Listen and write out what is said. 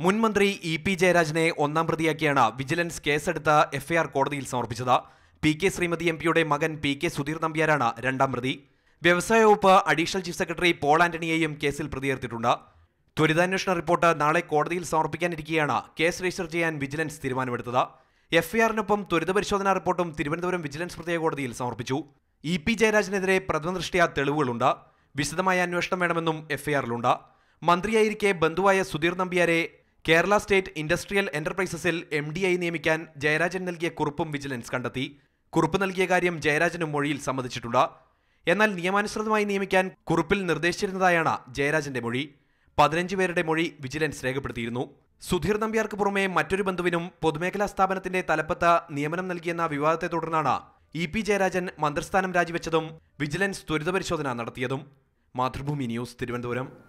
മുൻ മന്ത്രി E P ജയരാജനെ ഒന്നാം പ്രതിയാക്കിയാണ് വിജിലൻസ് കേസെടുത്ത് എഫ്ഐആർ കോടതിയിൽ സമർപ്പിച്ചത് പി കെ ശ്രീമതി എം പിയുടെ മകൻ പി കെ സുധീർ നമ്പ്യാരാണ് രണ്ടാം പ്രതി വ്യവസായ വകുപ്പ് അഡീഷണൽ ചീഫ് സെക്രട്ടറി പോൾ ആന്റണിയെയും കേസിൽ പ്രതിയേർത്തിട്ടുണ്ട് ത്വരിതാന്വേഷണ റിപ്പോർട്ട് നാളെ കോടതിയിൽ സമർപ്പിക്കാനിരിക്കെയാണ് കേസ് രജിസ്റ്റർ ചെയ്യാൻ വിജിലൻസ് തീരുമാനമെടുത്തത് എഫ്ഐആറിനൊപ്പം ത്വരിത പരിശോധനാ റിപ്പോർട്ടും തിരുവനന്തപുരം വിജിലൻസ് പ്രത്യേക കോടതിയിൽ സമർപ്പിച്ചു ഇ പി ജയരാജനെതിരെ പ്രഥമ ദൃഷ്ട്യാ തെളിവുകളുണ്ട് വിശദമായ അന്വേഷണം വേണമെന്നും എഫ്ഐആറിലുണ്ട് മന്ത്രിയായിരിക്കെ ബന്ധുവായ സുധീർ നമ്പ്യാരെ കേരള സ്റ്റേറ്റ് ഇൻഡസ്ട്രിയൽ എന്റർപ്രൈസസിൽ എം ഡി ആയി നിയമിക്കാൻ ജയരാജൻ നൽകിയ കുറിപ്പും വിജിലൻസ് കണ്ടെത്തി കുറിപ്പ് നൽകിയ കാര്യം ജയരാജനും മൊഴിയിൽ സമ്മതിച്ചിട്ടുണ്ട് എന്നാൽ നിയമാനുസൃതമായി നിയമിക്കാൻ കുറിപ്പിൽ നിർദ്ദേശിച്ചിരുന്നതായാണ് ജയരാജന്റെ മൊഴി പതിനഞ്ച് പേരുടെ മൊഴി വിജിലൻസ് രേഖപ്പെടുത്തിയിരുന്നു സുധീർ നമ്പ്യാർക്ക് പുറമെ മറ്റൊരു ബന്ധുവിനും പൊതുമേഖലാ സ്ഥാപനത്തിന്റെ തലപ്പത്ത് നിയമനം നൽകിയെന്ന വിവാദത്തെ തുടർന്നാണ് ഇ പി ജയരാജൻ മന്ത്രിസ്ഥാനം രാജിവെച്ചതും വിജിലൻസ് ത്വരിത പരിശോധന നടത്തിയതും മാതൃഭൂമി ന്യൂസ് തിരുവനന്തപുരം